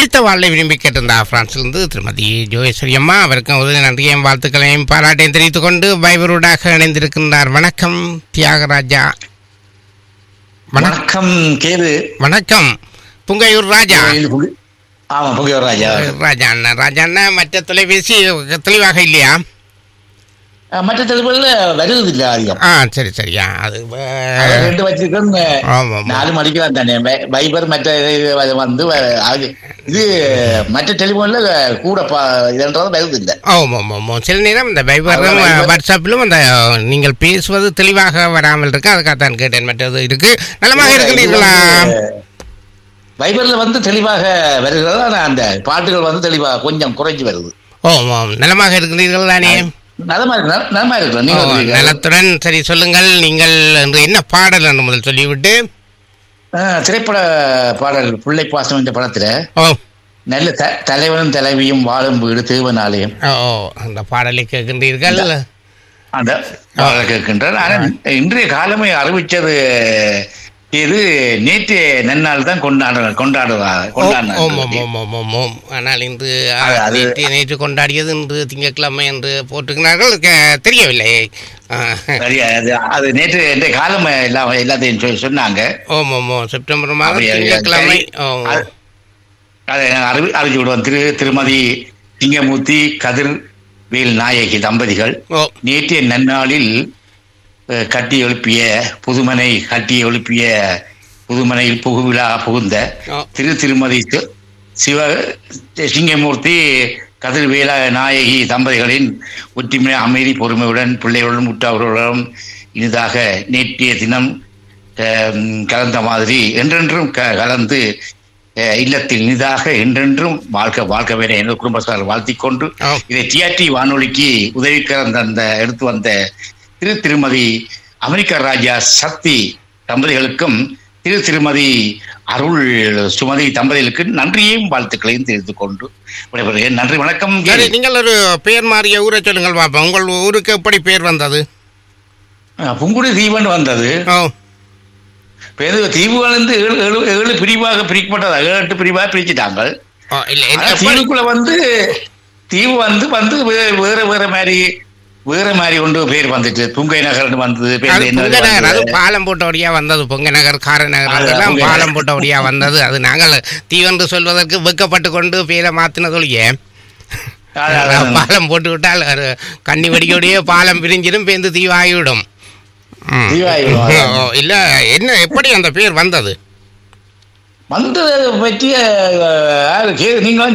பிடித்த வாழ்வை விரும்பி கேட்டிருந்தார் பிரான்சிலிருந்து திருமதி ஜோகேஸ்வரி அம்மா அவருக்கும் உதவி நன்றியையும் வாழ்த்துக்களையும் பாராட்டையும் தெரிவித்துக் கொண்டு வைபரோடாக இணைந்திருக்கின்றார் வணக்கம் தியாகராஜா வணக்கம் வணக்கம் கேது வணக்கம் புங்கையூர் ராஜா இது புலி- ஆமா புகையோர் ராஜா ராஜா அண்ணா ராஜா அண்ணா மற்ற தொலைபேசி தெளிவாக இல்லையா அஹ், மற்ற தெளிவுகள்ல வருது இல்ல அதிகம் ஆ சரி சரியா அது அதை வ- ரெண்டு வச்சிருக்கோம் ஆமா ஆமா நாலு மணிக்கு தான் தானே வை- வைபர் மற்ற இது வந்து வ- அது- இது மற்ற டெலிபோன்ல கூட பா- இதுன்றது வருது இல்ல ஆமாம் ஆமாம் ஆமாம் சில நேரம் இந்த வைபரும் அதான் வைபர். வாட்ஸ்அப்பிலும் அந்த நீங்கள் பேசுவது தெளிவாக வராமல் இருக்கு அதுக்காக தான் கேட்டேன் மற்றது இருக்கு நலமாக இருக்கிறீர்களா வைபர்ல வந்து தெளிவாக வருகிறது ஆனா அந்த பாட்டுகள் வந்து தெளிவாக கொஞ்சம் குறைஞ்சு வருது ஓ ஆமாம் நலமாக இருக்கிறீர்கள் தானே நலமா இருக்கு நல- நலமா இருக்கு ஓ, நீங்க எப்படி இருக்கீங்க? நலத்துடன் சரி சொல்லுங்கள் நீங்கள் என்று என்ன பாடல் என்று முதல் சொல்லிவிட்டு அஹ், திரைப்பட பாடல் பிள்ளை பாசம் என்ற படத்துல ஓ நல்ல த- தலைவனும் தலைவியும் வாழும் வீடு திருவனாலயம் ஓ ஓ, அந்த பாடலை கேட்கின்றீர்கள் அந்த பாடல் கேட்கின்றார் ஆனா இன்றைய காலமே அறிவிச்சது இது நேற்று நன்னாள் தான் கொண்டாட கொண்டாடுவா ஓ, ஓம் ஓம் கொண்டாடினாங்க ஓம் ஓம் ஓம் ஓம் ஆனால் இன்று ஆ, அது- அது- நேற்று நேற்று கொண்டாடியது இன்று திங்கட்கிழமை என்று போட்டிருக்கிறார்கள் கே- தெரியவில்லை ஆ. சரியா அது அது நேற்று இன்றைய காலம் எல்லாம் எல்லாத்தையும் சொ- சொன்னாங்க ஓம் ஓம் ஓம் செப்டம்பர் மாதம் அப்படியா? திங்கட்கிழமை சரி. ஓ அது- அதை நான் அறிவி அறிவிச்சு விடுவோம் திரு திருமதி சிங்கமூர்த்தி கதிர் வேல் நாயகி தம்பதிகள் ஓ நேற்றைய நன்னாளில் அஹ், கட்டி எழுப்பிய புதுமனை கட்டி எழுப்பிய புதுமனையில் புகுவிழா புகுந்த ஓ திரு திருமதி சி- சிவ சிங்கமூர்த்தி கதிர்வேல நாயகி தம்பதிகளின் ஒற்றுமை அமைதி பொறுமையுடன் பிள்ளைகளுடன் முற்றவர்களுடன் இனிதாக நேற்றைய தினம் அஹ், கலந்த மாதிரி என்றென்றும் க- கலந்து அஹ், இல்லத்தில் இனிதாக என்றென்றும் வாழ்க்கை வாழ்க்கை வேற என குடும்பத்தார் வாழ்த்திக் கொண்டு ஆ. இதை டிஆர்டி வானொலிக்கு உதவிக்கரந்த அந்த எடுத்து வந்த திரு திருமதி அமெரிக்க ராஜா சக்தி தம்பதிகளுக்கும் திரு திருமதி அருள் சுமதி தம்பதிகளுக்கு நன்றியையும் வாழ்த்துக்களையும் தெரிவித்துக் கொண்டு விடைபெறுகிறேன் நன்றி வணக்கம் சரி நீங்கள் ஒரு பெயர் மாறிய ஊரை சொல்லுங்கள் பாப்பா உங்கள் ஊருக்கு எப்படி பேர் வந்தது அஹ், புங்குடி தீவன் வந்தது ஓ பெரு தீவுகள் வந்து ஏழு ஏழு ஏழு பிரிவாக பிரிக்கப்பட்டதா ஏழு எட்டு பிரிவாக பிரிச்சுட்டாங்க ஓ இல்லை ஆனா எப்படி- தீவுக்குள்ள வந்து தீவு வந்து வந்து வே- வேற வேற மாதிரி வேற மாதிரி ஒன்று பேர் வந்துட்டு துங்கை நகர்னு வந்தது பேர் அது என்ன பொங்க நகர் அது வந்தது? பாலம் போட்டபடியா வந்தது பொங்க நகர் கார நகர் அது அதெல்லாம் பொங்க பாலம் நகர். போட்டபடியா வந்தது அது நாங்கள் தீவென்று சொல்வதற்கு வெக்கப்பட்டு கொண்டு பேரை மாத்தினதொழிய அது- அது- பாலம் போட்டு விட்டால் அது கன்னி வெடியோடையே பாலம் பிரிஞ்சிடும் பேருந்து தீவாகிவிடும் ம். தீவாகிவிடும், அதான். ஓ, இல்ல என்ன எப்படி அந்த பேர் வந்தது வந்து பற்றிய நீங்களும்